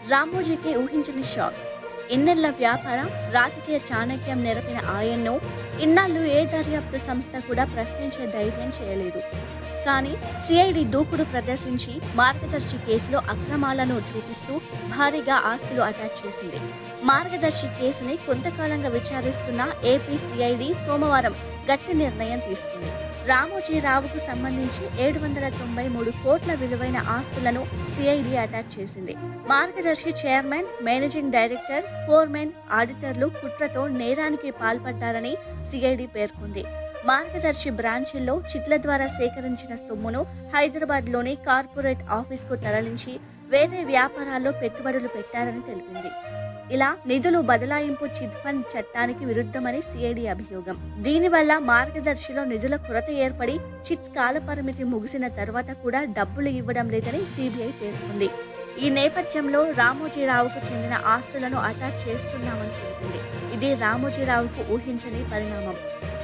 రామోజీకి ఊహించని షాక్ ఇన్నెళ్ల వ్యాపారం రాజకీయ చాణక్యం నెరపిన ఆయన్ను ఇన్నాళ్ళు ఏ దర్యాప్తు సంస్థ కూడా ప్రశ్నించే ధైర్యం చేయలేదు కానీ సిఐడి దూకుడు ప్రదర్శించి మార్గదర్శి కేసులో అక్రమాలను చూపిస్తూ భారీగా ఆస్తులు అటాచ్ చేసింది మార్గదర్శి కేసుని కొంతకాలంగా విచారిస్తున్న ఏపీ సిఐడి సోమవారం గట్టి నిర్ణయం తీసుకుంది రామోజీరావుకు సంబంధించి ఏడు వందల తొంభై మూడు కోట్ల విలువైన ఆస్తులను సిఐడి అటాచ్ చేసింది Margadarsi chairman managing director foreman ఆడిటర్లు కుట్రతో నేరానికి పాల్పడ్డారని సిఐడి పేర్కొంది మార్గదర్శి బ్రాంచీల్లో చిట్ల ద్వారా సేకరించిన సొమ్మును హైదరాబాద్ లోని కార్పొరేట్ ఆఫీస్ కు తరలించి వేరే వ్యాపారాల్లో పెట్టుబడులు పెట్టారని తెలిపింది ఇలా నిధులు బదలాయింపు చిట్ ఫండ్ చట్టానికి విరుద్ధమని సిఐడి అభియోగం దీనివల్ల మార్గదర్శిలో నిధుల కొరత ఏర్పడి చిట్స్ కాల పరిమితి ముగిసిన తర్వాత కూడా డబ్బులు ఇవ్వడం లేదని సిబిఐ పేర్కొంది ఈ నేపథ్యంలో రామోజీరావుకు చెందిన ఆస్తులను అటాచ్ చేస్తున్నామని తెలిపింది ఇది రామోజీరావుకు ఊహించని పరిణామం